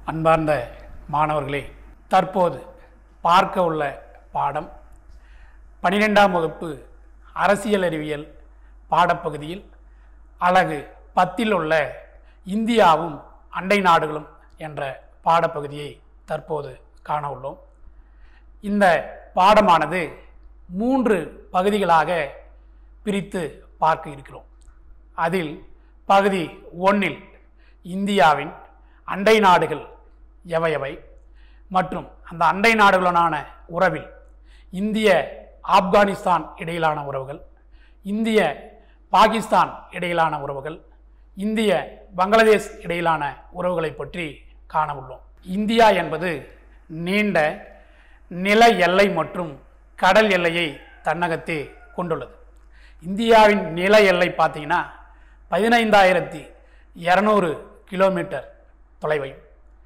அன்பார்ந்த மாணவர்களே தற்போது பார்க்க உள்ள பாடம் பனிரெண்டாம் வகுப்பு அரசியல் அறிவியல் பாடப்பகுதியில் அலகு பத்தில் உள்ள இந்தியாவும் அண்டை நாடுகளும் என்ற பாடப்பகுதியை தற்போது காண உள்ளோம் இந்த பாடமானது மூன்று பகுதிகளாக பிரித்து பார்க்க இருக்கிறோம் அதில் பகுதி ஒன்றில் இந்தியாவின் அண்டை நாடுகள் எவையவை மற்றும் அந்த அண்டை நாடுகளுடனான உறவில் இந்திய ஆப்கானிஸ்தான் இடையிலான உறவுகள் இந்திய பாகிஸ்தான் இடையிலான உறவுகள் இந்திய பங்களாதேஷ் இடையிலான உறவுகளை பற்றி காண உள்ளோம் இந்தியா என்பது நீண்ட நில எல்லை மற்றும் கடல் எல்லையை தன்னகத்தே கொண்டுள்ளது இந்தியாவின் நில எல்லை பார்த்தீங்கன்னா பதினைந்தாயிரத்தி இரநூறு கிலோமீட்டர் தொலைவையும்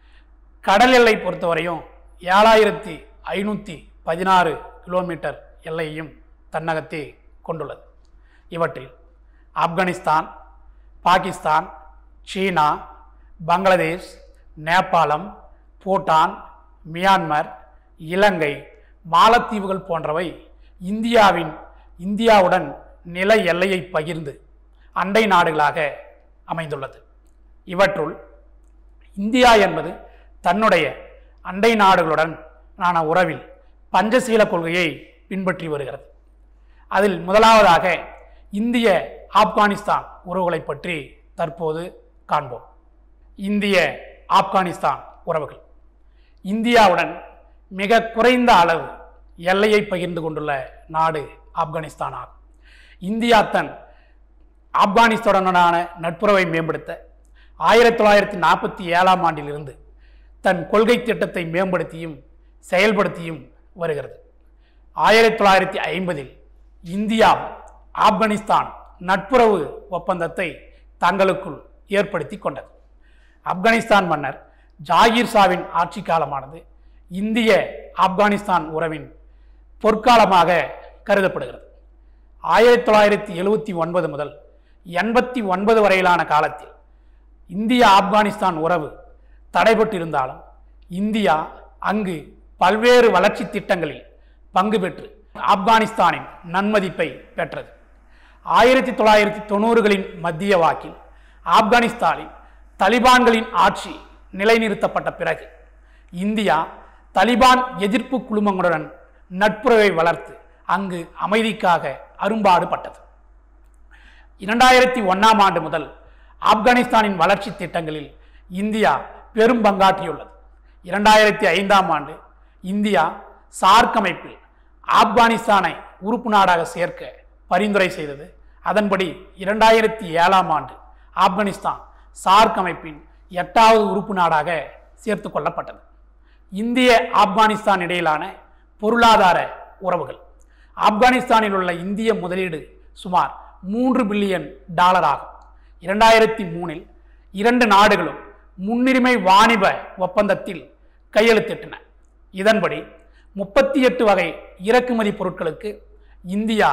கடல் எல்லை பொறுத்தவரையும் ஏழாயிரத்தி ஐநூற்றி பதினாறு கிலோமீட்டர் எல்லையையும் தன்னகத்தே கொண்டுள்ளது இவற்றில் ஆப்கானிஸ்தான் பாகிஸ்தான் சீனா பங்களாதேஷ் நேபாளம் பூட்டான் மியான்மர் இலங்கை மாலத்தீவுகள் போன்றவை இந்தியாவின் இந்தியாவுடன் நில எல்லையை பகிர்ந்து அண்டை நாடுகளாக அமைந்துள்ளது இவற்றுள் இந்தியா என்பது தன்னுடைய அண்டை நாடுகளுடன் ஆன உறவில் பஞ்சசீல கொள்கையை பின்பற்றி வருகிறது அதில் முதலாவதாக இந்திய ஆப்கானிஸ்தான் உறவுகளை பற்றி தற்போது காண்போம் இந்திய ஆப்கானிஸ்தான் உறவுகள் இந்தியாவுடன் மிக குறைந்த அளவு எல்லையை பகிர்ந்து கொண்டுள்ள நாடு ஆப்கானிஸ்தான் ஆகும் இந்தியா தன் ஆப்கானிஸ்தானுடனான நட்புறவை மேம்படுத்த ஆயிரத்தி தொள்ளாயிரத்தி நாற்பத்தி ஏழாம் ஆண்டிலிருந்து தன் கொள்கை திட்டத்தை மேம்படுத்தியும் செயல்படுத்தியும் வருகிறது ஆயிரத்தி தொள்ளாயிரத்தி ஐம்பதில் இந்தியா ஆப்கானிஸ்தான் நட்புறவு ஒப்பந்தத்தை தங்களுக்குள் ஏற்படுத்தி கொண்டது ஆப்கானிஸ்தான் மன்னர் ஜாகிர் ஷாவின் ஆட்சி காலமானது இந்திய ஆப்கானிஸ்தான் உறவின் பொற்காலமாக கருதப்படுகிறது ஆயிரத்தி தொள்ளாயிரத்தி எழுவத்தி ஒன்பது முதல் எண்பத்தி ஒன்பது வரையிலான காலத்தில் இந்திய ஆப்கானிஸ்தான் உறவு தடைபட்டிருந்தாலும் இந்தியா அங்கு பல்வேறு வளர்ச்சி திட்டங்களில் பங்கு பெற்று ஆப்கானிஸ்தானின் நன்மதிப்பை பெற்றது ஆயிரத்தி தொள்ளாயிரத்தி தொண்ணூறுகளின் மத்திய வாக்கில் ஆப்கானிஸ்தானில் தலிபான்களின் ஆட்சி நிலைநிறுத்தப்பட்ட பிறகு இந்தியா தலிபான் எதிர்ப்பு குழுமங்களுடன் நட்புறவை வளர்த்து அங்கு அமைதிக்காக அரும்பாடுபட்டது இரண்டாயிரத்தி ஒன்றாம் ஆண்டு முதல் ஆப்கானிஸ்தானின் வளர்ச்சி திட்டங்களில் இந்தியா பெரும் பங்காற்றியுள்ளது இரண்டாயிரத்தி ஐந்தாம் ஆண்டு இந்தியா சார்க் அமைப்பில் ஆப்கானிஸ்தானை உறுப்பு நாடாக சேர்க்க பரிந்துரை செய்தது அதன்படி இரண்டாயிரத்தி ஏழாம் ஆண்டு ஆப்கானிஸ்தான் சார்க் அமைப்பின் எட்டாவது உறுப்பு நாடாக சேர்த்து கொள்ளப்பட்டது இந்திய ஆப்கானிஸ்தான் இடையிலான பொருளாதார உறவுகள் ஆப்கானிஸ்தானில் உள்ள இந்திய முதலீடு சுமார் மூன்று பில்லியன் டாலர் ஆகும் இரண்டாயிரத்தி மூணில் இரண்டு நாடுகளும் முன்னுரிமை வாணிப ஒப்பந்தத்தில் கையெழுத்திட்டன இதன்படி முப்பத்தி எட்டு வகை இறக்குமதி பொருட்களுக்கு இந்தியா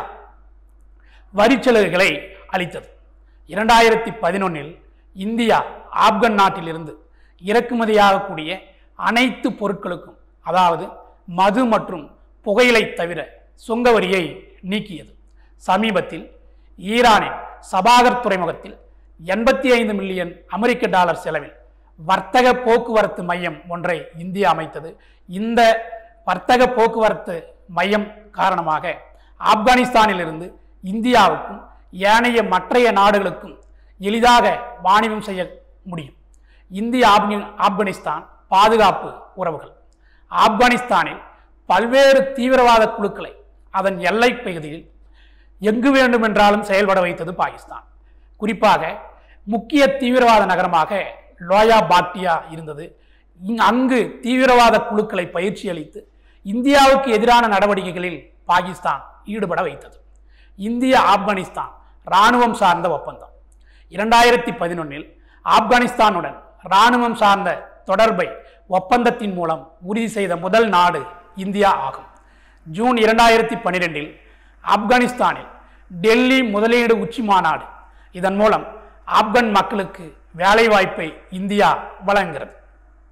வரிச்சலுகைகளை அளித்தது இரண்டாயிரத்தி பதினொன்னில் இந்தியா ஆப்கன் நாட்டிலிருந்து இறக்குமதியாகக்கூடிய அனைத்து பொருட்களுக்கும் அதாவது மது மற்றும் புகையிலை தவிர சுங்க வரியை நீக்கியது சமீபத்தில் ஈரானின் சபாகர் துறைமுகத்தில் எண்பத்தி ஐந்து மில்லியன் அமெரிக்க டாலர் செலவில் வர்த்தக போக்குவரத்து மையம் ஒன்றை இந்தியா அமைத்தது இந்த வர்த்தக போக்குவரத்து மையம் காரணமாக ஆப்கானிஸ்தானிலிருந்து இந்தியாவுக்கும் ஏனைய மற்றைய நாடுகளுக்கும் எளிதாக வாணிபம் செய்ய முடியும் இந்திய ஆப்கி ஆப்கானிஸ்தான் பாதுகாப்பு உறவுகள் ஆப்கானிஸ்தானில் பல்வேறு தீவிரவாத குழுக்களை அதன் எல்லை பகுதியில் எங்கு வேண்டுமென்றாலும் செயல்பட வைத்தது பாகிஸ்தான் குறிப்பாக முக்கிய தீவிரவாத நகரமாக லோயா பாட்டியா இருந்தது இங் அங்கு தீவிரவாத குழுக்களை பயிற்சி அளித்து இந்தியாவுக்கு எதிரான நடவடிக்கைகளில் பாகிஸ்தான் ஈடுபட வைத்தது இந்திய ஆப்கானிஸ்தான் இராணுவம் சார்ந்த ஒப்பந்தம் இரண்டாயிரத்தி பதினொன்னில் ஆப்கானிஸ்தானுடன் இராணுவம் சார்ந்த தொடர்பை ஒப்பந்தத்தின் மூலம் உறுதி செய்த முதல் நாடு இந்தியா ஆகும் ஜூன் இரண்டாயிரத்தி பன்னிரெண்டில் ஆப்கானிஸ்தானில் டெல்லி முதலீடு உச்சி மாநாடு இதன் மூலம் ஆப்கன் மக்களுக்கு வேலைவாய்ப்பை இந்தியா வழங்குகிறது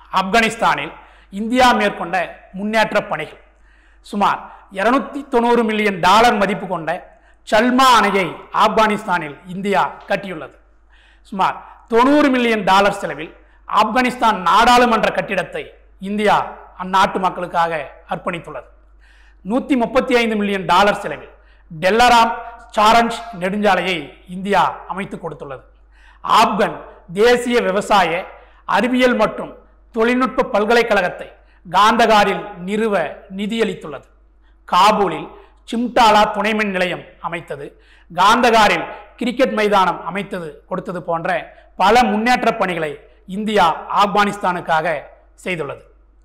ஆப்கானிஸ்தானில் இந்தியா மேற்கொண்ட முன்னேற்ற பணிகள் சுமார் இருநூத்தி தொண்ணூறு மில்லியன் டாலர் மதிப்பு கொண்ட சல்மா அணையை ஆப்கானிஸ்தானில் இந்தியா கட்டியுள்ளது சுமார் தொண்ணூறு மில்லியன் டாலர் செலவில் ஆப்கானிஸ்தான் நாடாளுமன்ற கட்டிடத்தை இந்தியா அந்நாட்டு மக்களுக்காக அர்ப்பணித்துள்ளது நூற்றி முப்பத்தி ஐந்து மில்லியன் டாலர் செலவில் டெல்லராம் சாரஞ்ச் நெடுஞ்சாலையை இந்தியா அமைத்து கொடுத்துள்ளது ஆப்கன் தேசிய விவசாய அறிவியல் மற்றும் தொழில்நுட்ப பல்கலைக்கழகத்தை காந்தகாரில் நிறுவ நிதியளித்துள்ளது காபூலில் சிம்டாலா துணைமின் நிலையம் அமைத்தது காந்தகாரில் கிரிக்கெட் மைதானம் அமைத்தது கொடுத்தது போன்ற பல முன்னேற்ற பணிகளை இந்தியா ஆப்கானிஸ்தானுக்காக செய்துள்ளது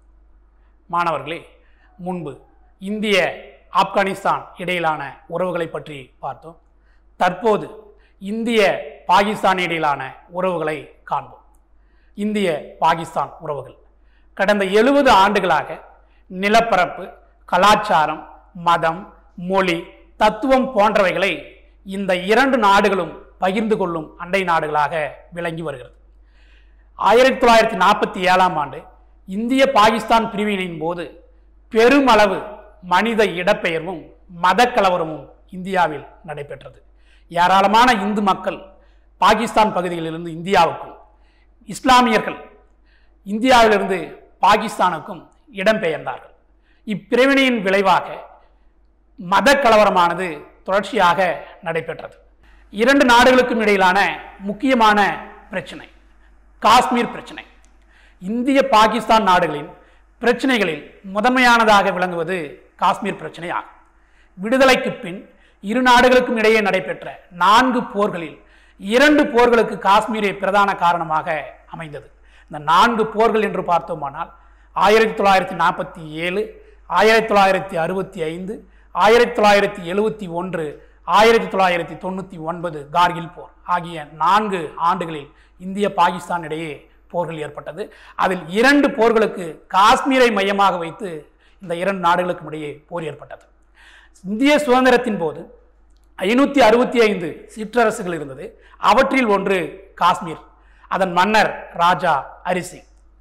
மாணவர்களே முன்பு இந்திய ஆப்கானிஸ்தான் இடையிலான உறவுகளை பற்றி பார்த்தோம் தற்போது இந்திய பாகிஸ்தான் இடையிலான உறவுகளை காண்போம் இந்திய பாகிஸ்தான் உறவுகள் கடந்த எழுபது ஆண்டுகளாக நிலப்பரப்பு கலாச்சாரம் மதம் மொழி தத்துவம் போன்றவைகளை இந்த இரண்டு நாடுகளும் பகிர்ந்து கொள்ளும் அண்டை நாடுகளாக விளங்கி வருகிறது ஆயிரத்தி தொள்ளாயிரத்தி நாற்பத்தி ஏழாம் ஆண்டு இந்திய பாகிஸ்தான் பிரிவினையின் போது பெருமளவு மனித இடப்பெயர்வும் மத கலவரமும் இந்தியாவில் நடைபெற்றது ஏராளமான இந்து மக்கள் பாகிஸ்தான் பகுதிகளிலிருந்து இந்தியாவுக்கும் இஸ்லாமியர்கள் இந்தியாவிலிருந்து பாகிஸ்தானுக்கும் இடம்பெயர்ந்தார்கள் இப்பிரிவினையின் விளைவாக மத கலவரமானது தொடர்ச்சியாக நடைபெற்றது இரண்டு நாடுகளுக்கும் இடையிலான முக்கியமான பிரச்சனை காஷ்மீர் பிரச்சனை இந்திய பாகிஸ்தான் நாடுகளின் பிரச்சனைகளில் முதன்மையானதாக விளங்குவது காஷ்மீர் பிரச்சனை ஆகும் விடுதலைக்கு பின் இரு நாடுகளுக்கும் இடையே நடைபெற்ற நான்கு போர்களில் இரண்டு போர்களுக்கு காஷ்மீரே பிரதான காரணமாக அமைந்தது இந்த நான்கு போர்கள் என்று பார்த்தோமானால் ஆயிரத்தி தொள்ளாயிரத்தி நாற்பத்தி ஏழு ஆயிரத்தி தொள்ளாயிரத்தி அறுபத்தி ஐந்து ஆயிரத்தி தொள்ளாயிரத்தி எழுவத்தி ஒன்று ஆயிரத்தி தொள்ளாயிரத்தி தொண்ணூற்றி ஒன்பது கார்கில் போர் ஆகிய நான்கு ஆண்டுகளில் இந்திய பாகிஸ்தான் இடையே போர்கள் ஏற்பட்டது அதில் இரண்டு போர்களுக்கு காஷ்மீரை மையமாக வைத்து இந்த இரண்டு நாடுகளுக்கும் இடையே போர் ஏற்பட்டது இந்திய சுதந்திரத்தின் போது ஐநூற்றி அறுபத்தி ஐந்து சிற்றரசுகள் இருந்தது அவற்றில் ஒன்று காஷ்மீர் அதன் மன்னர் ராஜா அரிசி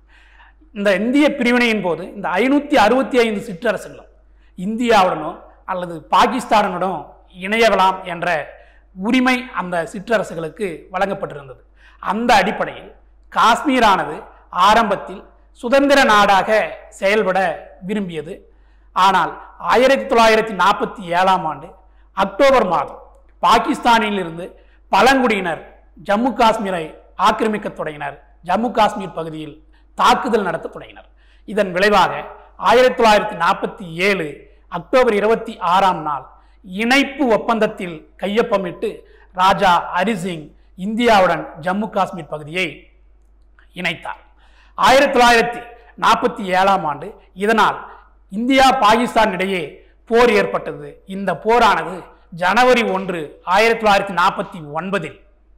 இந்த இந்திய பிரிவினையின் போது இந்த ஐநூற்றி அறுபத்தி ஐந்து சிற்றரசுகளும் இந்தியாவுடனோ அல்லது பாகிஸ்தானுடனோ இணையலாம் என்ற உரிமை அந்த சிற்றரசுகளுக்கு வழங்கப்பட்டிருந்தது அந்த அடிப்படையில் காஷ்மீரானது ஆரம்பத்தில் சுதந்திர நாடாக செயல்பட விரும்பியது ஆனால் ஆயிரத்தி தொள்ளாயிரத்தி நாற்பத்தி ஏழாம் ஆண்டு அக்டோபர் மாதம் பாகிஸ்தானில் இருந்து பழங்குடியினர் ஜம்மு காஷ்மீரை ஆக்கிரமிக்க தொடங்கினர் ஜம்மு காஷ்மீர் பகுதியில் தாக்குதல் நடத்த தொடங்கினர் இதன் விளைவாக ஆயிரத்தி தொள்ளாயிரத்தி நாற்பத்தி ஏழு அக்டோபர் இருபத்தி ஆறாம் நாள் இணைப்பு ஒப்பந்தத்தில் கையொப்பமிட்டு ராஜா ஹரிசிங் இந்தியாவுடன் ஜம்மு காஷ்மீர் பகுதியை இணைத்தார் ஆயிரத்தி தொள்ளாயிரத்தி நாற்பத்தி ஏழாம் ஆண்டு இதனால் இந்தியா பாகிஸ்தான் இடையே போர் ஏற்பட்டது இந்த போரானது ஜனவரி ஒன்று ஆயிரத்தி தொள்ளாயிரத்தி நாற்பத்தி ஒன்பதில்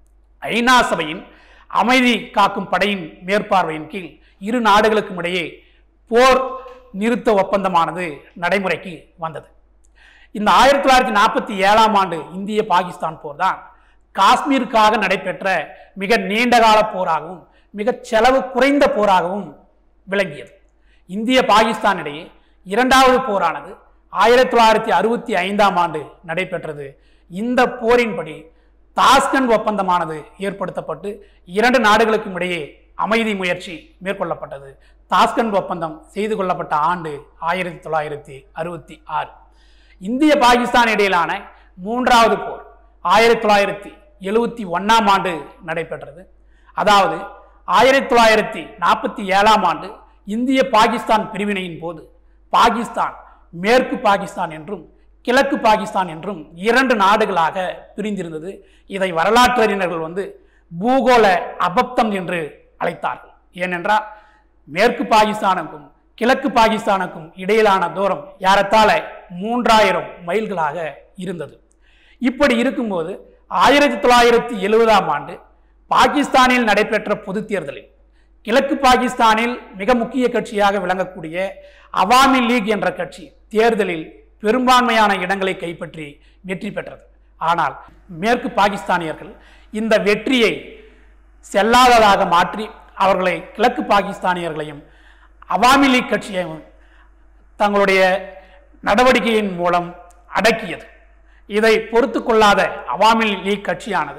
ஐநா சபையின் அமைதி காக்கும் படையின் மேற்பார்வையின் கீழ் இரு நாடுகளுக்கும் இடையே போர் நிறுத்த ஒப்பந்தமானது நடைமுறைக்கு வந்தது இந்த ஆயிரத்தி தொள்ளாயிரத்தி நாற்பத்தி ஏழாம் ஆண்டு இந்திய பாகிஸ்தான் போர் தான் காஷ்மீருக்காக நடைபெற்ற மிக நீண்டகால போராகவும் மிக செலவு குறைந்த போராகவும் விளங்கியது இந்திய பாகிஸ்தான் இடையே இரண்டாவது போரானது ஆயிரத்தி தொள்ளாயிரத்தி அறுபத்தி ஐந்தாம் ஆண்டு நடைபெற்றது இந்த போரின்படி தாஸ்கண்ட் ஒப்பந்தமானது ஏற்படுத்தப்பட்டு இரண்டு நாடுகளுக்கும் இடையே அமைதி முயற்சி மேற்கொள்ளப்பட்டது தாஸ்கண்ட் ஒப்பந்தம் செய்து கொள்ளப்பட்ட ஆண்டு ஆயிரத்தி தொள்ளாயிரத்தி அறுபத்தி ஆறு இந்திய பாகிஸ்தான் இடையிலான மூன்றாவது போர் ஆயிரத்தி தொள்ளாயிரத்தி எழுவத்தி ஒன்னாம் ஆண்டு நடைபெற்றது அதாவது ஆயிரத்தி தொள்ளாயிரத்தி நாற்பத்தி ஏழாம் ஆண்டு இந்திய பாகிஸ்தான் பிரிவினையின் போது பாகிஸ்தான் மேற்கு பாகிஸ்தான் என்றும் கிழக்கு பாகிஸ்தான் என்றும் இரண்டு நாடுகளாக பிரிந்திருந்தது இதை வரலாற்றறிஞர்கள் வந்து பூகோள அபத்தம் என்று அழைத்தார்கள் ஏனென்றால் மேற்கு பாகிஸ்தானுக்கும் கிழக்கு பாகிஸ்தானுக்கும் இடையிலான தூரம் ஏறத்தாழ மூன்றாயிரம் மைல்களாக இருந்தது இப்படி இருக்கும்போது ஆயிரத்தி தொள்ளாயிரத்தி எழுபதாம் ஆண்டு பாகிஸ்தானில் நடைபெற்ற பொதுத் தேர்தலில் கிழக்கு பாகிஸ்தானில் மிக முக்கிய கட்சியாக விளங்கக்கூடிய அவாமி லீக் என்ற கட்சி தேர்தலில் பெரும்பான்மையான இடங்களை கைப்பற்றி வெற்றி பெற்றது ஆனால் மேற்கு பாகிஸ்தானியர்கள் இந்த வெற்றியை செல்லாததாக மாற்றி அவர்களை கிழக்கு பாகிஸ்தானியர்களையும் அவாமி லீக் கட்சியை தங்களுடைய நடவடிக்கையின் மூலம் அடக்கியது இதை பொறுத்து கொள்ளாத அவாமி லீக் கட்சியானது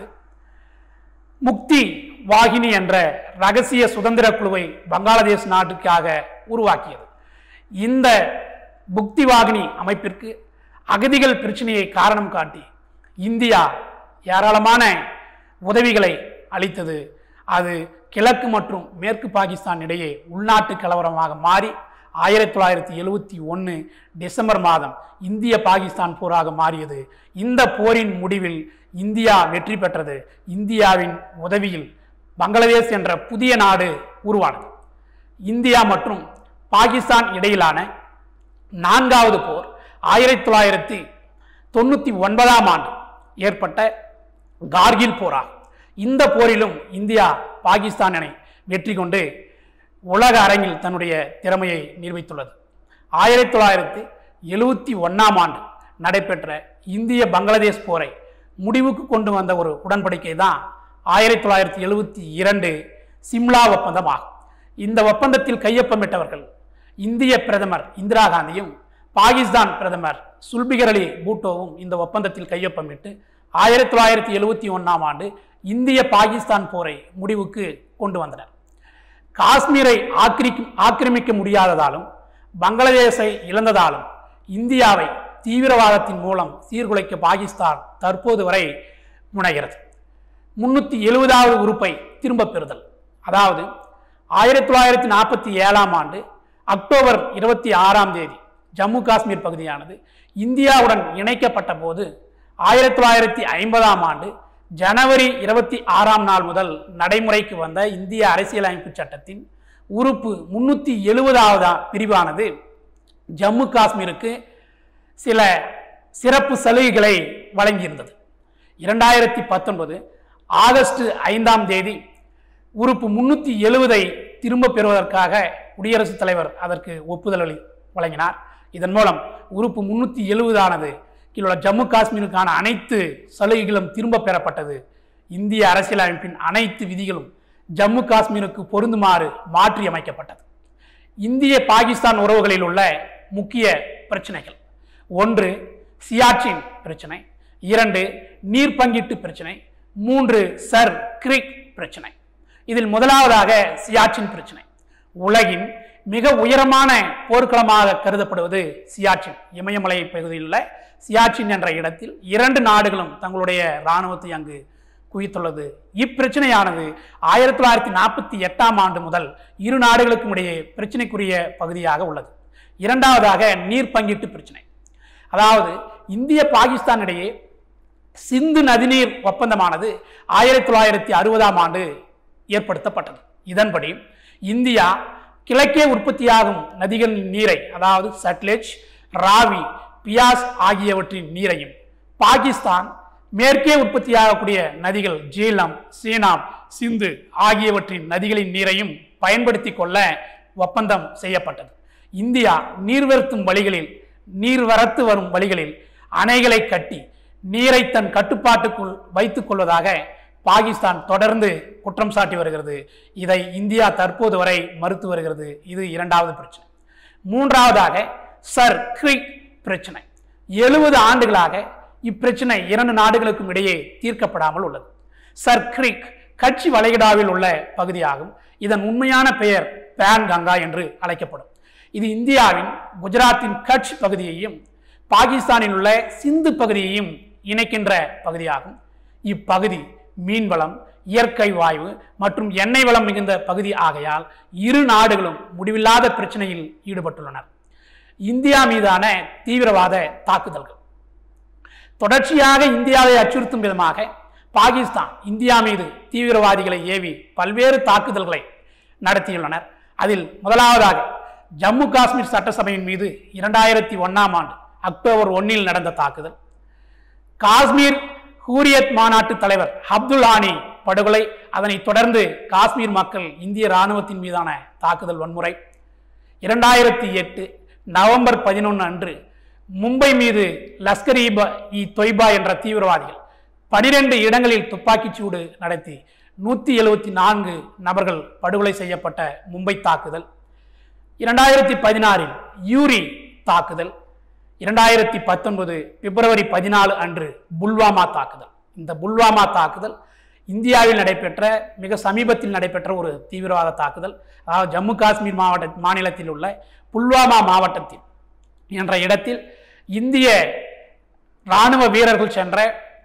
முக்தி வாகினி என்ற ரகசிய சுதந்திர குழுவை பங்களாதேஷ் நாட்டுக்காக உருவாக்கியது இந்த புக்தி வாகினி அமைப்பிற்கு அகதிகள் பிரச்சனையை காரணம் காட்டி இந்தியா ஏராளமான உதவிகளை அளித்தது அது கிழக்கு மற்றும் மேற்கு பாகிஸ்தான் இடையே உள்நாட்டு கலவரமாக மாறி ஆயிரத்தி தொள்ளாயிரத்தி எழுவத்தி ஒன்று டிசம்பர் மாதம் இந்திய பாகிஸ்தான் போராக மாறியது இந்த போரின் முடிவில் இந்தியா வெற்றி பெற்றது இந்தியாவின் உதவியில் பங்களாதேஷ் என்ற புதிய நாடு உருவானது இந்தியா மற்றும் பாகிஸ்தான் இடையிலான நான்காவது போர் ஆயிரத்தி தொள்ளாயிரத்தி தொண்ணூற்றி ஒன்பதாம் ஆண்டு ஏற்பட்ட கார்கில் போராகும் இந்த போரிலும் இந்தியா பாகிஸ்தானை வெற்றி கொண்டு உலக அரங்கில் தன்னுடைய திறமையை நிரூபித்துள்ளது ஆயிரத்தி தொள்ளாயிரத்தி எழுவத்தி ஒன்றாம் ஆண்டு நடைபெற்ற இந்திய பங்களாதேஷ் போரை முடிவுக்கு கொண்டு வந்த ஒரு உடன்படிக்கை தான் ஆயிரத்தி தொள்ளாயிரத்தி எழுவத்தி இரண்டு சிம்லா ஒப்பந்தம் ஆகும் இந்த ஒப்பந்தத்தில் கையொப்பமிட்டவர்கள் இந்திய பிரதமர் இந்திரா காந்தியும் பாகிஸ்தான் பிரதமர் சுல்பிகர் அலி பூட்டோவும் இந்த ஒப்பந்தத்தில் கையொப்பமிட்டு ஆயிரத்தி தொள்ளாயிரத்தி எழுவத்தி ஒன்றாம் ஆண்டு இந்திய பாகிஸ்தான் போரை முடிவுக்கு கொண்டு வந்தனர் காஷ்மீரை ஆக்கிரிக்கும் ஆக்கிரமிக்க முடியாததாலும் பங்களாதேஷை இழந்ததாலும் இந்தியாவை தீவிரவாதத்தின் மூலம் சீர்குலைக்க பாகிஸ்தான் தற்போது வரை முனைகிறது முன்னூற்றி எழுபதாவது உறுப்பை திரும்பப் பெறுதல் அதாவது ஆயிரத்தி தொள்ளாயிரத்தி நாற்பத்தி ஏழாம் ஆண்டு அக்டோபர் இருபத்தி ஆறாம் தேதி ஜம்மு காஷ்மீர் பகுதியானது இந்தியாவுடன் இணைக்கப்பட்ட போது ஆயிரத்தி தொள்ளாயிரத்தி ஐம்பதாம் ஆண்டு ஜனவரி இருபத்தி ஆறாம் நாள் முதல் நடைமுறைக்கு வந்த இந்திய அரசியலமைப்பு சட்டத்தின் உறுப்பு முன்னூற்றி எழுபதாவது பிரிவானது ஜம்மு காஷ்மீருக்கு சில சிறப்பு சலுகைகளை வழங்கியிருந்தது இரண்டாயிரத்தி பத்தொன்பது ஆகஸ்ட் ஐந்தாம் தேதி உறுப்பு முன்னூற்றி எழுவதை திரும்ப பெறுவதற்காக குடியரசுத் தலைவர் அதற்கு ஒப்புதல் அளி- வழங்கினார் இதன் மூலம் உறுப்பு முன்னூற்றி எழுபதானது கீழே ஜம்மு காஷ்மீருக்கான அனைத்து சலுகைகளும் திரும்ப பெறப்பட்டது இந்திய அரசியலமைப்பின் அனைத்து விதிகளும் ஜம்மு காஷ்மீருக்கு பொருந்துமாறு மாற்றி அமைக்கப்பட்டது இந்திய பாகிஸ்தான் உறவுகளில் உள்ள முக்கிய பிரச்சனைகள் ஒன்று சியாச்சின் பிரச்சனை இரண்டு நீர் பங்கீட்டு பிரச்சனை மூன்று சர் கிரிக் பிரச்சனை இதில் முதலாவதாக சியாச்சின் பிரச்சனை உலகின் மிக உயரமான போர்க்களமாக கருதப்படுவது சியாச்சின் இமயமலை பகுதியில் உள்ள சியாச்சின் என்ற இடத்தில் இரண்டு நாடுகளும் தங்களுடைய இராணுவத்தை அங்கு குவித்துள்ளது இப்பிரச்சனையானது ஆயிரத்தி தொள்ளாயிரத்தி நாற்பத்தி எட்டாம் ஆண்டு முதல் இரு நாடுகளுக்கும் இடையே பிரச்சனைக்குரிய பகுதியாக உள்ளது இரண்டாவதாக நீர் பங்கீட்டு பிரச்சனை அதாவது இந்திய பாகிஸ்தான் இடையே சிந்து நதிநீர் ஒப்பந்தமானது ஆயிரத்தி தொள்ளாயிரத்தி அறுபதாம் ஆண்டு ஏற்படுத்தப்பட்டது இதன்படி இந்தியா கிழக்கே உற்பத்தியாகும் நதிகளின் நீரை அதாவது சட்லெஜ் ராவி பியாஸ் ஆகியவற்றின் நீரையும் பாகிஸ்தான் மேற்கே உற்பத்தியாகக்கூடிய நதிகள் ஜீலம் சீனாம் சிந்து ஆகியவற்றின் நதிகளின் நீரையும் பயன்படுத்தி கொள்ள ஒப்பந்தம் செய்யப்பட்டது இந்தியா நீர்வருத்தும் வழிகளில் நீர்வரத்து வரும் வழிகளில் அணைகளை கட்டி நீரை தன் கட்டுப்பாட்டுக்குள் வைத்துக் கொள்வதாக பாகிஸ்தான் தொடர்ந்து குற்றம் சாட்டி வருகிறது இதை இந்தியா தற்போது வரை மறுத்து வருகிறது இது இரண்டாவது பிரச்சனை மூன்றாவதாக சர் கிரிக் பிரச்சனை எழுபது ஆண்டுகளாக இப்பிரச்சனை இரண்டு நாடுகளுக்கும் இடையே தீர்க்கப்படாமல் உள்ளது சர் கிரிக் கட்சி வளைகுடாவில் உள்ள பகுதியாகும் இதன் உண்மையான பெயர் பேன் கங்கா என்று அழைக்கப்படும் இது இந்தியாவின் குஜராத்தின் கட்ச் பகுதியையும் பாகிஸ்தானில் உள்ள சிந்து பகுதியையும் இணைக்கின்ற பகுதியாகும் இப்பகுதி மீன்வளம் இயற்கை வாயு மற்றும் எண்ணெய் வளம் மிகுந்த பகுதி ஆகையால் இரு நாடுகளும் முடிவில்லாத பிரச்சனையில் ஈடுபட்டுள்ளனர் இந்தியா மீதான தீவிரவாத தாக்குதல்கள் தொடர்ச்சியாக இந்தியாவை அச்சுறுத்தும் விதமாக பாகிஸ்தான் இந்தியா மீது தீவிரவாதிகளை ஏவி பல்வேறு தாக்குதல்களை நடத்தியுள்ளனர் அதில் முதலாவதாக ஜம்மு காஷ்மீர் சட்டசபையின் மீது இரண்டாயிரத்தி ஒன்னாம் ஆண்டு அக்டோபர் ஒன்னில் நடந்த தாக்குதல் காஷ்மீர் ஹூரியத் மாநாட்டு தலைவர் அப்துல் ஆனி படுகொலை அதனைத் தொடர்ந்து காஷ்மீர் மக்கள் இந்திய இராணுவத்தின் மீதான தாக்குதல் வன்முறை இரண்டாயிரத்தி எட்டு நவம்பர் பதினொன்று அன்று மும்பை மீது லஷ்கர் இ ப- இ தொய்பா என்ற தீவிரவாதிகள் பனிரெண்டு இடங்களில் துப்பாக்கிச் சூடு நடத்தி நூற்றி எழுபத்தி நான்கு நபர்கள் படுகொலை செய்யப்பட்ட மும்பை தாக்குதல் இரண்டாயிரத்தி பதினாறில் யூரி தாக்குதல் இரண்டாயிரத்தி பத்தொன்பது பிப்ரவரி பதினாலு அன்று புல்வாமா தாக்குதல் இந்த புல்வாமா தாக்குதல் இந்தியாவில் நடைபெற்ற மிக சமீபத்தில் நடைபெற்ற ஒரு தீவிரவாத தாக்குதல் அதாவது ஜம்மு காஷ்மீர் மாவட்ட மாநிலத்தில் உள்ள புல்வாமா மாவட்டத்தில் என்ற இடத்தில் இந்திய இராணுவ வீரர்கள் சென்ற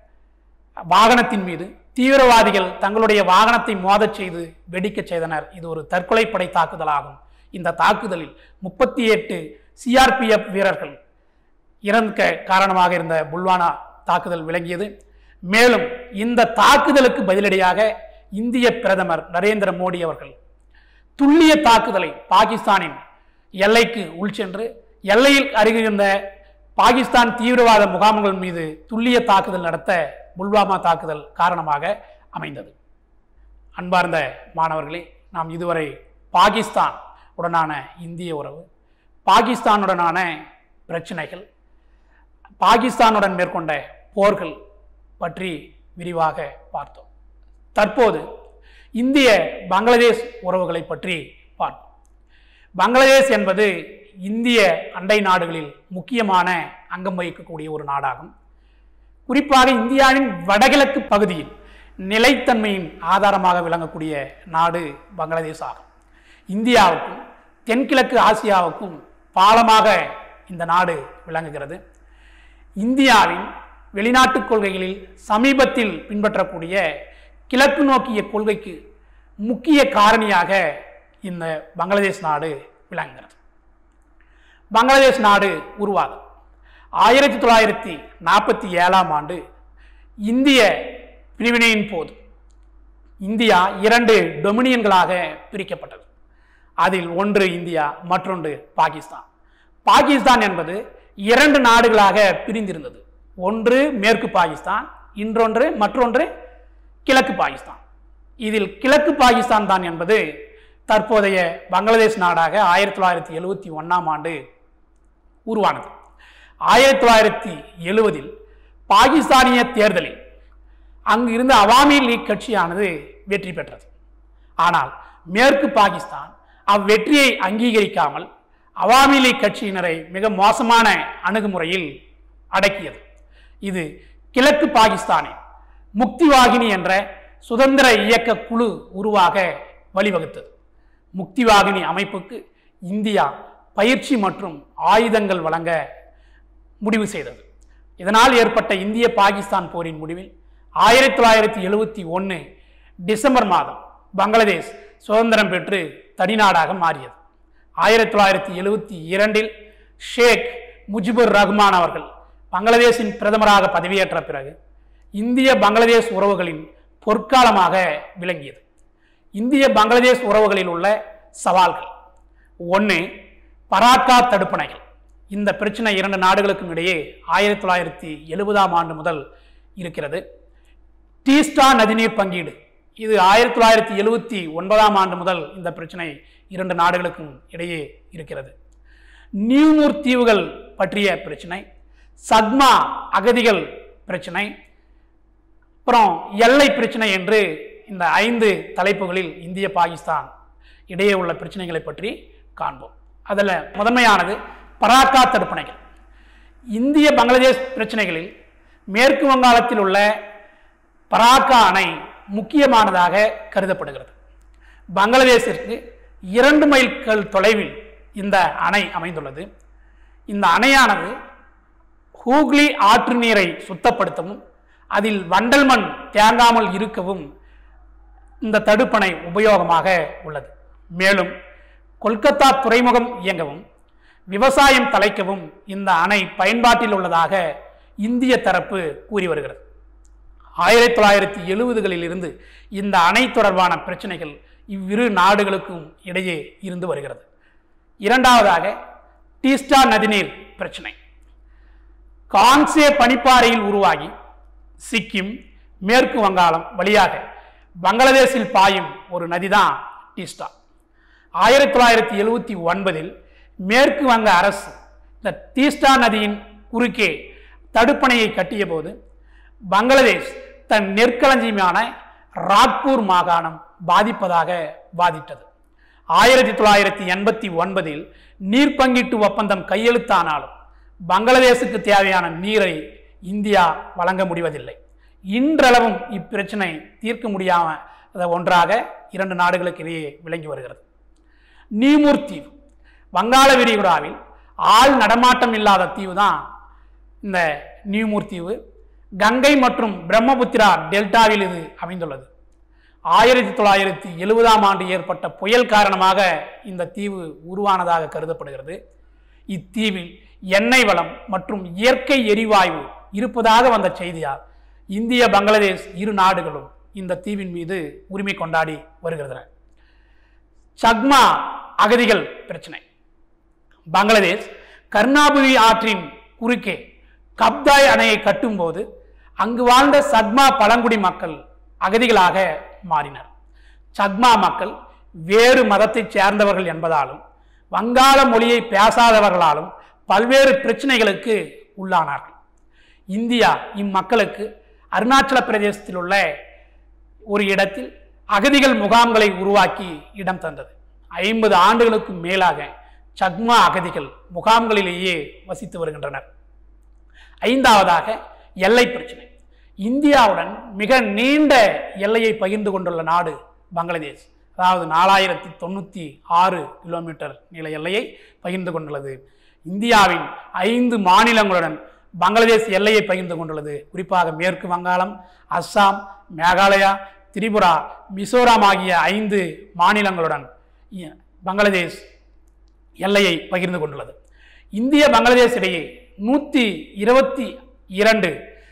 வாகனத்தின் மீது தீவிரவாதிகள் தங்களுடைய வாகனத்தை மோதச் செய்து வெடிக்கச் செய்தனர் இது ஒரு தற்கொலைப்படை தாக்குதலாகும் இந்த தாக்குதலில் முப்பத்தி எட்டு சிஆர்பிஎஃப் வீரர்கள் இறக்க காரணமாக இருந்த புல்வானா தாக்குதல் விளங்கியது மேலும் இந்த தாக்குதலுக்கு பதிலடியாக இந்திய பிரதமர் நரேந்திர மோடி அவர்கள் துல்லிய தாக்குதலை பாகிஸ்தானின் எல்லைக்கு உள் சென்று எல்லையில் அருகிருந்த பாகிஸ்தான் தீவிரவாத முகாம்கள் மீது துல்லிய தாக்குதல் நடத்த புல்வாமா தாக்குதல் காரணமாக அமைந்தது அன்பார்ந்த மாணவர்களே நாம் இதுவரை பாகிஸ்தான் உடனான இந்திய உறவு பாகிஸ்தானுடனான பிரச்சனைகள் பாகிஸ்தானுடன் மேற்கொண்ட போர்கள் பற்றி விரிவாக பார்த்தோம் தற்போது இந்திய பங்களாதேஷ் உறவுகளை பற்றி பார்ப்போம் பங்களாதேஷ் என்பது இந்திய அண்டை நாடுகளில் முக்கியமான அங்கம் வகிக்கக்கூடிய ஒரு நாடாகும் குறிப்பாக இந்தியாவின் வடகிழக்கு பகுதியில் நிலைத்தன்மையின் ஆதாரமாக விளங்கக்கூடிய நாடு பங்களாதேஷ் ஆகும் இந்தியாவுக்கும் தென்கிழக்கு ஆசியாவுக்கும் பாலமாக இந்த நாடு விளங்குகிறது இந்தியாவின் வெளிநாட்டு கொள்கைகளில் சமீபத்தில் பின்பற்றக்கூடிய கிழக்கு நோக்கிய கொள்கைக்கு முக்கிய காரணியாக இந்த பங்களாதேஷ் நாடு விளங்குகிறது பங்களாதேஷ் நாடு உருவாகும் ஆயிரத்தி தொள்ளாயிரத்தி நாற்பத்தி ஏழாம் ஆண்டு இந்திய பிரிவினையின் போது இந்தியா இரண்டு டொமினியன்களாக பிரிக்கப்பட்டது அதில் ஒன்று இந்தியா மற்றொன்று பாகிஸ்தான் பாகிஸ்தான் என்பது இரண்டு நாடுகளாக பிரிந்திருந்தது ஒன்று மேற்கு பாகிஸ்தான் இன்றொன்று மற்றொன்று கிழக்கு பாகிஸ்தான் இதில் கிழக்கு பாகிஸ்தான் தான் என்பது தற்போதைய பங்களாதேஷ் நாடாக ஆயிரத்தி தொள்ளாயிரத்தி எழுவத்தி ஒன்றாம் ஆண்டு உருவானது ஆயிரத்தி தொள்ளாயிரத்தி எழுவதில் பாகிஸ்தானிய தேர்தலில் அங்கு இருந்த அவாமி லீக் கட்சியானது வெற்றி பெற்றது ஆனால் மேற்கு பாகிஸ்தான் அவ்வெற்றியை அங்கீகரிக்காமல் அவாமி லீக் கட்சியினரை மிக மோசமான அணுகுமுறையில் அடக்கியது இது கிழக்கு பாகிஸ்தானில் முக்திவாகினி என்ற சுதந்திர இயக்க குழு உருவாக வழிவகுத்தது முக்திவாகினி அமைப்புக்கு இந்தியா பயிற்சி மற்றும் ஆயுதங்கள் வழங்க முடிவு செய்தது இதனால் ஏற்பட்ட இந்திய பாகிஸ்தான் போரின் முடிவில் ஆயிரத்தி தொள்ளாயிரத்தி எழுவத்தி ஒன்று டிசம்பர் மாதம் பங்களாதேஷ் சுதந்திரம் பெற்று தனிநாடாக மாறியது ஆயிரத்தி தொள்ளாயிரத்தி எழுவத்தி இரண்டில் ஷேக் முஜிபுர் ரஹ்மான் அவர்கள் பங்களாதேஷின் பிரதமராக பதவியேற்ற பிறகு இந்திய பங்களாதேஷ் உறவுகளின் பொற்காலமாக விளங்கியது இந்திய பங்களாதேஷ் உறவுகளில் உள்ள சவால்கள் ஒன்று பராக்கா தடுப்பணைகள் இந்த பிரச்சனை இரண்டு நாடுகளுக்கும் இடையே ஆயிரத்தி தொள்ளாயிரத்தி எழுபதாம் ஆண்டு முதல் இருக்கிறது டீஸ்டா நதிநீர் பங்கீடு இது ஆயிரத்தி தொள்ளாயிரத்தி எழுவத்தி ஒன்பதாம் ஆண்டு முதல் இந்த பிரச்சனை இரண்டு நாடுகளுக்கும் இடையே இருக்கிறது நியூமூர் தீவுகள் பற்றிய பிரச்சனை சக்மா அகதிகள் பிரச்சனை அப்புறம் எல்லை பிரச்சனை என்று இந்த ஐந்து தலைப்புகளில் இந்திய பாகிஸ்தான் இடையே உள்ள பிரச்சனைகளை பற்றி காண்போம் அதில் முதன்மையானது பராக்கா தடுப்பணைகள் இந்திய பங்களாதேஷ் பிரச்சனைகளில் மேற்கு வங்காளத்தில் உள்ள பராக்கா அணை முக்கியமானதாக கருதப்படுகிறது பங்களாதேஷிற்கு இரண்டு மைல்கள் தொலைவில் இந்த அணை அமைந்துள்ளது இந்த அணையானது ஹூக்ளி ஆற்று நீரை சுத்தப்படுத்தவும் அதில் வண்டல் மண் தேங்காமல் இருக்கவும் இந்த தடுப்பணை உபயோகமாக உள்ளது மேலும் கொல்கத்தா துறைமுகம் இயங்கவும் விவசாயம் தலைக்கவும் இந்த அணை பயன்பாட்டில் உள்ளதாக இந்திய தரப்பு கூறி வருகிறது ஆயிரத்தி தொள்ளாயிரத்தி எழுபதுகளில் இருந்து இந்த அணை தொடர்பான பிரச்சனைகள் இவ்விரு நாடுகளுக்கும் இடையே இருந்து வருகிறது இரண்டாவதாக டீஸ்டா நதிநீர் பிரச்சனை கான்சே பனிப்பாறையில் உருவாகி சிக்கிம் மேற்கு வங்காளம் வழியாக பங்களாதேஷில் பாயும் ஒரு நதிதான் டீஸ்டா ஆயிரத்தி தொள்ளாயிரத்தி எழுவத்தி ஒன்பதில் மேற்கு வங்க அரசு இந்த தீஸ்டா நதியின் குறுக்கே தடுப்பணையை கட்டிய போது பங்களாதேஷ் தன் நெற்களஞ்சியமான ராக்பூர் மாகாணம் பாதிப்பதாக வாதிட்டது ஆயிரத்தி தொள்ளாயிரத்தி எண்பத்தி ஒன்பதில் நீர் பங்கீட்டு ஒப்பந்தம் கையெழுத்தானாலும் பங்களாதேசுக்கு தேவையான நீரை இந்தியா வழங்க முடிவதில்லை இன்றளவும் இப்பிரச்சனை தீர்க்க முடியாத ஒன்றாக இரண்டு நாடுகளுக்கு இடையே விளங்கி வருகிறது நீமூர் தீவு வங்காள விரிகுடாவில் ஆள் நடமாட்டம் இல்லாத தீவு தான் இந்த நியூமூர் தீவு கங்கை மற்றும் பிரம்மபுத்திரா டெல்டாவில் இது அமைந்துள்ளது ஆயிரத்தி தொள்ளாயிரத்தி எழுபதாம் ஆண்டு ஏற்பட்ட புயல் காரணமாக இந்த தீவு உருவானதாக கருதப்படுகிறது இத்தீவில் எண்ணெய் வளம் மற்றும் இயற்கை எரிவாயு இருப்பதாக வந்த செய்தியால் இந்திய பங்களாதேஷ் இரு நாடுகளும் இந்த தீவின் மீது உரிமை கொண்டாடி வருகின்றன சக்மா அகதிகள் பிரச்சனை பங்களாதேஷ் கர்ணாபுரி ஆற்றின் குறுக்கே கப்தாய் அணையை கட்டும்போது அங்கு வாழ்ந்த சக்மா பழங்குடி மக்கள் அகதிகளாக மாறினர் சக்மா மக்கள் வேறு மதத்தைச் சேர்ந்தவர்கள் என்பதாலும் வங்காள மொழியை பேசாதவர்களாலும் பல்வேறு பிரச்சனைகளுக்கு உள்ளானார்கள் இந்தியா இம்மக்களுக்கு அருணாச்சல பிரதேசத்தில் உள்ள ஒரு இடத்தில் அகதிகள் முகாம்களை உருவாக்கி இடம் தந்தது ஐம்பது ஆண்டுகளுக்கு மேலாக சக்மா அகதிகள் முகாம்களிலேயே வசித்து வருகின்றனர் ஐந்தாவதாக எல்லை பிரச்சனை இந்தியாவுடன் மிக நீண்ட எல்லையை பகிர்ந்து கொண்டுள்ள நாடு பங்களாதேஷ் அதாவது நாலாயிரத்தி தொண்ணூற்றி ஆறு கிலோமீட்டர் நீள எல்லையை பகிர்ந்து கொண்டுள்ளது இந்தியாவின் ஐந்து மாநிலங்களுடன் பங்களாதேஷ் எல்லையை பகிர்ந்து கொண்டுள்ளது குறிப்பாக மேற்கு வங்காளம் அஸ்ஸாம் மேகாலயா திரிபுரா மிசோராம் ஆகிய ஐந்து மாநிலங்களுடன் இ- பங்களாதேஷ் எல்லையை பகிர்ந்து கொண்டுள்ளது இந்திய பங்களாதேஷ் இடையே நூற்றி இருபத்தி இரண்டு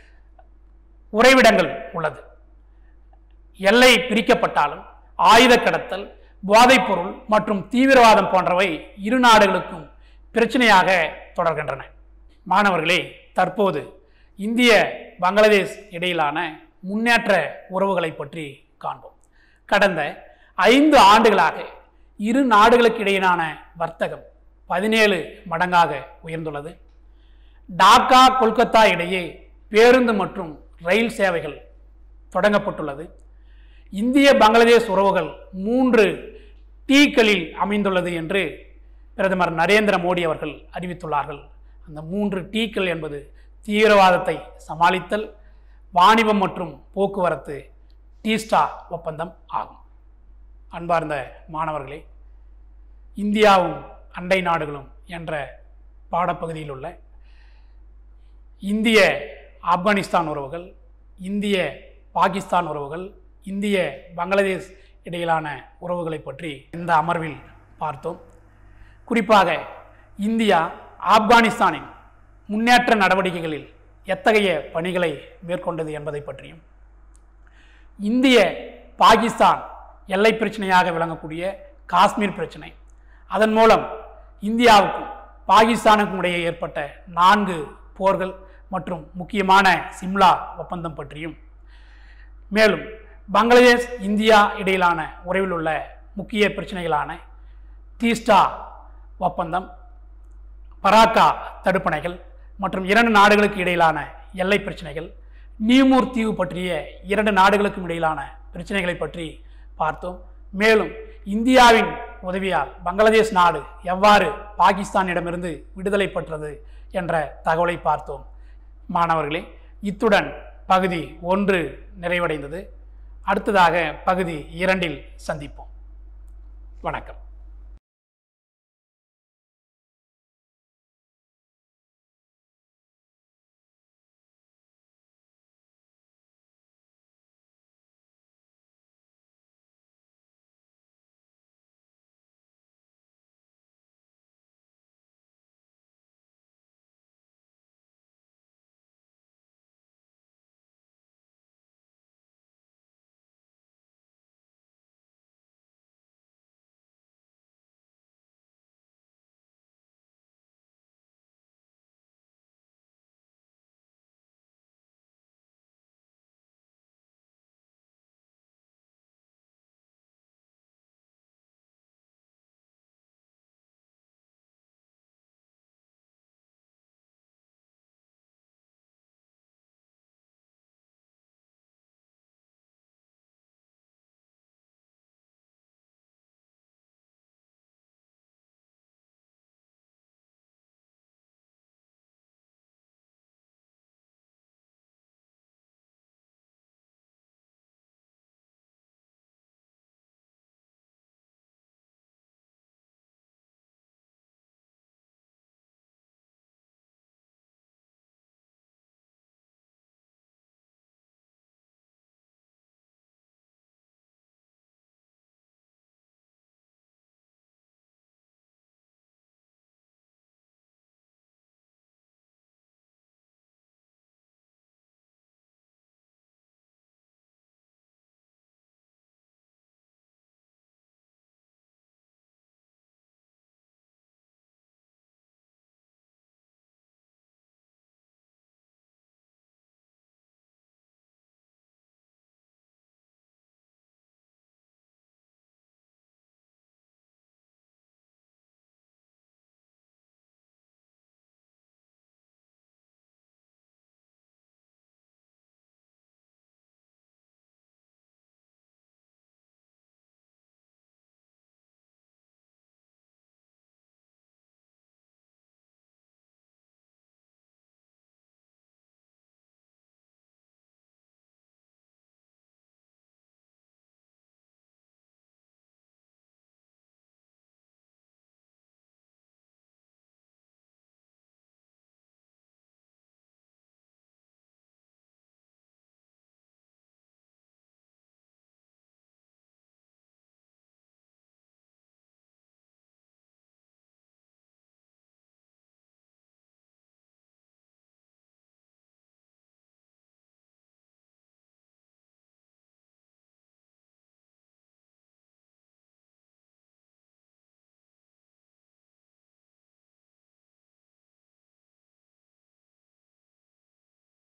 உறைவிடங்கள் உள்ளது எல்லை பிரிக்கப்பட்டாலும் ஆயுத கடத்தல் போதைப்பொருள் மற்றும் தீவிரவாதம் போன்றவை இரு நாடுகளுக்கும் பிரச்சனையாக தொடர்கின்றன மாணவர்களே தற்போது இந்திய பங்களாதேஷ் இடையிலான முன்னேற்ற உறவுகளை பற்றி காண்போம் கடந்த ஐந்து ஆண்டுகளாக இரு நாடுகளுக்கு இடையிலான வர்த்தகம் பதினேழு மடங்காக உயர்ந்துள்ளது டாக்கா கொல்கத்தா இடையே பேருந்து மற்றும் ரயில் சேவைகள் தொடங்கப்பட்டுள்ளது இந்திய பங்களாதேஷ் உறவுகள் மூன்று டீக்களில் அமைந்துள்ளது என்று பிரதமர் நரேந்திர மோடி அவர்கள் அறிவித்துள்ளார்கள் அந்த மூன்று டீக்கள் என்பது தீவிரவாதத்தை சமாளித்தல் வாணிபம் மற்றும் போக்குவரத்து டீஸ்டா ஒப்பந்தம் ஆகும் அன்பார்ந்த மாணவர்களே இந்தியாவும் அண்டை நாடுகளும் என்ற பாடப்பகுதியில் உள்ள இந்திய ஆப்கானிஸ்தான் உறவுகள் இந்திய பாகிஸ்தான் உறவுகள் இந்திய பங்களாதேஷ் இடையிலான உறவுகளை பற்றி இந்த அமர்வில் பார்த்தோம் குறிப்பாக இந்தியா ஆப்கானிஸ்தானின் முன்னேற்ற நடவடிக்கைகளில் எத்தகைய பணிகளை மேற்கொண்டது என்பதை பற்றியும் இந்திய பாகிஸ்தான் எல்லை பிரச்சனையாக விளங்கக்கூடிய காஷ்மீர் பிரச்சனை அதன் மூலம் இந்தியாவுக்கும் பாகிஸ்தானுக்கும் இடையே ஏற்பட்ட நான்கு போர்கள் மற்றும் முக்கியமான சிம்லா ஒப்பந்தம் பற்றியும் மேலும் பங்களாதேஷ் இந்தியா இடையிலான உறவில் உள்ள முக்கிய பிரச்சனைகளான தீஸ்டா ஒப்பந்தம் பராக்கா தடுப்பணைகள் மற்றும் இரண்டு நாடுகளுக்கு இடையிலான எல்லை பிரச்சனைகள் நியூமூர் தீவு பற்றிய இரண்டு நாடுகளுக்கும் இடையிலான பிரச்சனைகளை பற்றி பார்த்தோம் மேலும் இந்தியாவின் உதவியால் பங்களாதேஷ் நாடு எவ்வாறு பாகிஸ்தானிடமிருந்து விடுதலை பெற்றது என்ற தகவலை பார்த்தோம் மாணவர்களே இத்துடன் பகுதி ஒன்று நிறைவடைந்தது அடுத்ததாக பகுதி இரண்டில் சந்திப்போம் வணக்கம்